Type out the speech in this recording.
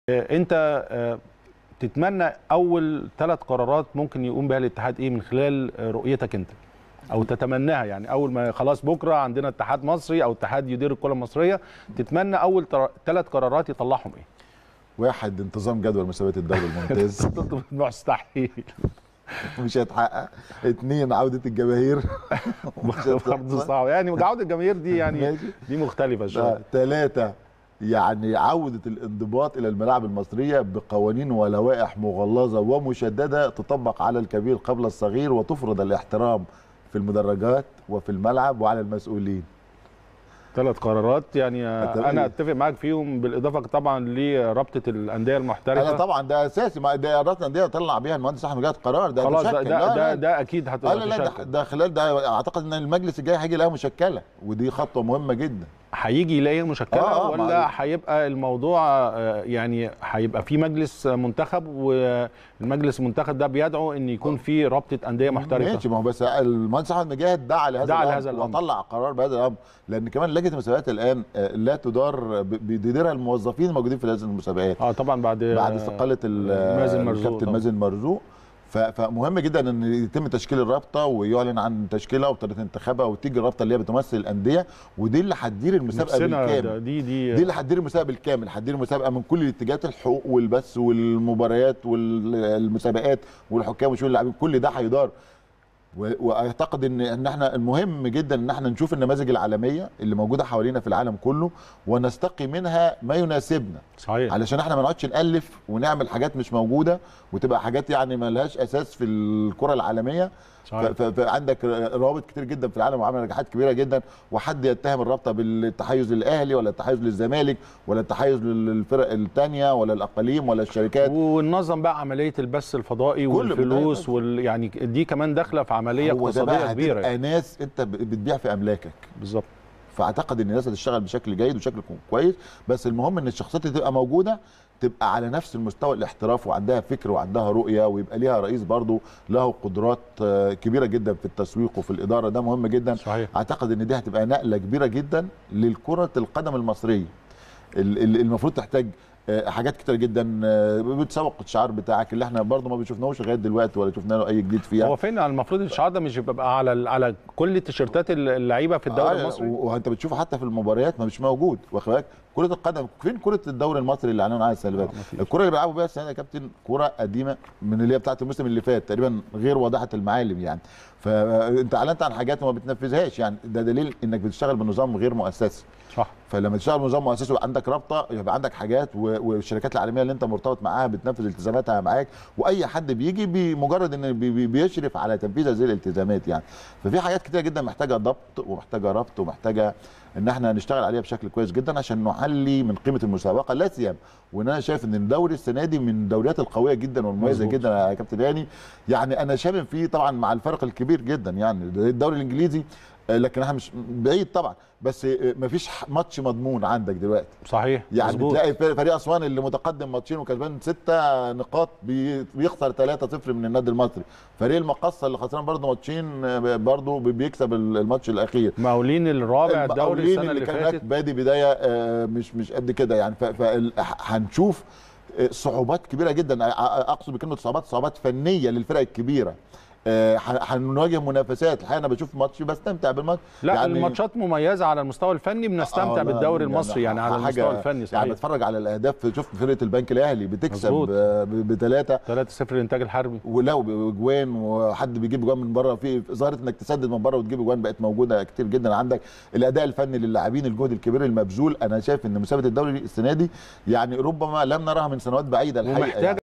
آه، انت آه، تتمنى اول ثلاث قرارات ممكن يقوم بها الاتحاد ايه من خلال آه، رؤيتك انت او تتمناها يعني اول ما خلاص بكره عندنا اتحاد مصري او اتحاد يدير الكره المصريه تتمنى اول ثلاث قرارات يطلعهم ايه واحد انتظام جدول مسابقه الدوري الممتاز مستحيل مش هيتحقق اثنين عوده الجماهير مش برضه هتحصل. صعب يعني جوده الجماهير دي يعني ماشي. دي مختلفه شويه ثلاثة يعني عودة الانضباط إلى الملاعب المصرية بقوانين ولوائح مغلظة ومشددة تطبق على الكبير قبل الصغير وتفرض الاحترام في المدرجات وفي الملعب وعلى المسؤولين ثلاث قرارات يعني أتمنى. انا اتفق معاك فيهم بالاضافه طبعا لرابطه الانديه المحترفه أنا طبعا ده أساسي ما ده إدارة الأندية طلع بيها المهندس أحمد جاد قرار ده خلاص ده مشكل. ده, لا، ده, لا. ده اكيد آه هتبقى لا لا ده, تشكل. ده خلال ده اعتقد ان المجلس الجاي هيجي يلاقيها مشكله ودي خطوه مهمه جدا هيجي يلاقي مشكله آه، آه، ولا مع- هيبقى الموضوع آه، يعني هيبقى في مجلس منتخب والمجلس المنتخب ده بيدعو ان يكون في رابطه انديه محترفه ماشي ما هو بس المهندس احمد مجاهد دعا لهذا دعا الأمر لهذا الأمر. وطلع قرار بهذا الامر لان كمان لجنه المسابقات الان آه، لا تدار ب- بيديرها الموظفين الموجودين في هذه المسابقات اه طبعا بعد بعد استقاله ال- مازن مرزوق الكابتن طبعاً. مازن مرزوق ف- فمهم جدا ان يتم تشكيل الرابطه ويعلن عن تشكيلها وطريقه انتخابها وتيجي الرابطه اللي هي بتمثل الانديه ودي اللي هتدير المسابقه نفسنا بالكامل ده- دي دي دي اللي هتدير المسابقه بالكامل هتدير المسابقه من كل الاتجاهات الحقوق والبث والمباريات والمسابقات والحكام وشؤون اللاعبين كل ده هيدار و- واعتقد ان ان احنا المهم جدا ان احنا نشوف النماذج العالميه اللي موجوده حوالينا في العالم كله ونستقي منها ما يناسبنا صحيح علشان احنا ما نقعدش نالف ونعمل حاجات مش موجوده وتبقى حاجات يعني ما لهاش اساس في الكره العالميه ف- صحيح ف- فعندك روابط كتير جدا في العالم وعمل نجاحات كبيره جدا وحد يتهم الرابطه بالتحيز للاهلي ولا التحيز للزمالك ولا التحيز للفرق الثانيه ولا الاقاليم ولا الشركات وننظم بقى عمليه البث الفضائي كله والفلوس بداية. وال يعني دي كمان داخله في عمليه هو ده اقتصاديه بقى كبيره هتبقى ناس انت ب- بتبيع في املاكك بالظبط فاعتقد ان الناس هتشتغل بشكل جيد وشكل كويس بس المهم ان الشخصيات اللي تبقى موجوده تبقى على نفس المستوى الاحتراف وعندها فكر وعندها رؤيه ويبقى ليها رئيس برضه له قدرات آه، كبيره جدا في التسويق وفي الاداره ده مهم جدا صحيح اعتقد ان دي هتبقى نقله كبيره جدا للكره القدم المصريه ال- ال- المفروض تحتاج آه، حاجات كتير جدا آه، بتسوق الشعار بتاعك اللي احنا برضه ما بنشوفناهوش لغايه دلوقتي ولا شفنا له اي جديد فيها هو فين المفروض الشعار ده مش بيبقى على على كل تيشيرتات اللعيبه في الدوري آه، المصري و- وانت بتشوفه حتى في المباريات ما مش موجود واخد بالك كره القدم فين كره الدوري المصري اللي اعلنوا عنها السنه اللي آه، فاتت مفيش. الكره اللي بيلعبوا بيها السنه دي يا كابتن كره قديمه من اللي هي بتاعه الموسم اللي فات تقريبا غير واضحه المعالم يعني فانت اعلنت عن حاجات وما بتنفذهاش يعني ده دليل انك بتشتغل بنظام غير مؤسسي صح فلما تشتغل بنظام مؤسسي ويبقى عندك رابطه يبقى عندك حاجات و- والشركات العالميه اللي انت مرتبط معاها بتنفذ التزاماتها معاك واي حد بيجي بمجرد ان بي- بي- بيشرف على تنفيذ هذه الالتزامات يعني ففي حاجات كتير جدا محتاجه ضبط ومحتاجه ربط ومحتاجه ان احنا نشتغل عليها بشكل كويس جدا عشان نعلي من قيمه المسابقه لا سيما وان انا شايف ان الدوري السنه دي من الدوريات القويه جدا والمميزه مظبوط. جدا يا كابتن هاني يعني انا شامم فيه طبعا مع الفرق الكبير جدا يعني الدوري الانجليزي آه، لكن احنا مش بعيد طبعا بس آه، مفيش ح- ماتش مضمون عندك دلوقتي صحيح يعني مظبوط. تلاقي فريق فريق اسوان اللي متقدم ماتشين وكسبان ستة نقاط بي- بيخسر 3-0 من النادي المصري فريق المقصه اللي خسران برضه ماتشين آه، برضه بي- بيكسب ال- الماتش الاخير مقاولين الرابع الدوري المقاولين السنه اللي كان فاتت بادي بدايه آه، مش مش قد كده يعني فهنشوف صعوبات كبيره جدا آه، آه، اقصد بكلمه صعوبات صعوبات فنيه للفرق الكبيره آه، ح- هنواجه منافسات الحقيقه انا بشوف ماتش بستمتع بالماتش لا يعني- يعني الماتشات مميزه على المستوى الفني بنستمتع آه، لا، بالدوري يعني المصري يعني على حاجة- المستوى الفني صحيح يعني بتفرج على الاهداف شفت فرقه البنك الاهلي بتكسب مظبوط. بثلاثه 3-0 الانتاج الحربي ولو اجوان وحد بيجيب اجوان من بره في ظاهره انك تسدد من بره وتجيب اجوان بقت موجوده كتير جدا عندك الاداء الفني للاعبين الجهد الكبير المبذول انا شايف ان مسابقه الدوري السنه دي يعني ربما لم نراها من سنوات بعيده الحقيقه ومحتاجه يعني.